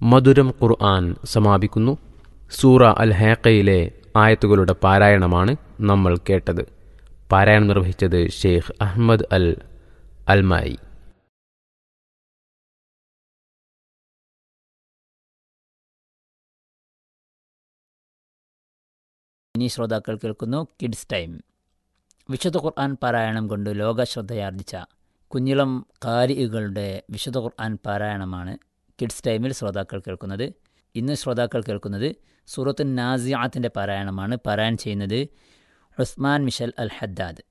മധുരം ഖുർആൻ സമാപിക്കുന്നു സൂറ അൽ ഹേക്കയിലെ ആയത്തുകളുടെ പാരായണമാണ് നമ്മൾ കേട്ടത് പാരായണം നിർവഹിച്ചത് ഷെയ്ഖ് അഹമ്മദ് അൽ അൽമായി ഇനി ശ്രോതാക്കൾ കേൾക്കുന്നു കിഡ്സ് ടൈം വിശുദ്ധ ഖുർആൻ പാരായണം കൊണ്ട് ലോക ശ്രദ്ധയാർജിച്ച കുഞ്ഞിളം കാരികളുടെ വിശുദ്ധ ഖുർആൻ പാരായണമാണ് കിഡ്സ് ടൈമിൽ ശ്രോതാക്കൾ കേൾക്കുന്നത് ഇന്ന് ശ്രോതാക്കൾ കേൾക്കുന്നത് സൂറത്തുൻ നാസിയാത്തിൻ്റെ പാരായണമാണ് പാരായണം ചെയ്യുന്നത് ഉസ്മാൻ മിഷൽ അൽ ഹദ്ദാദ്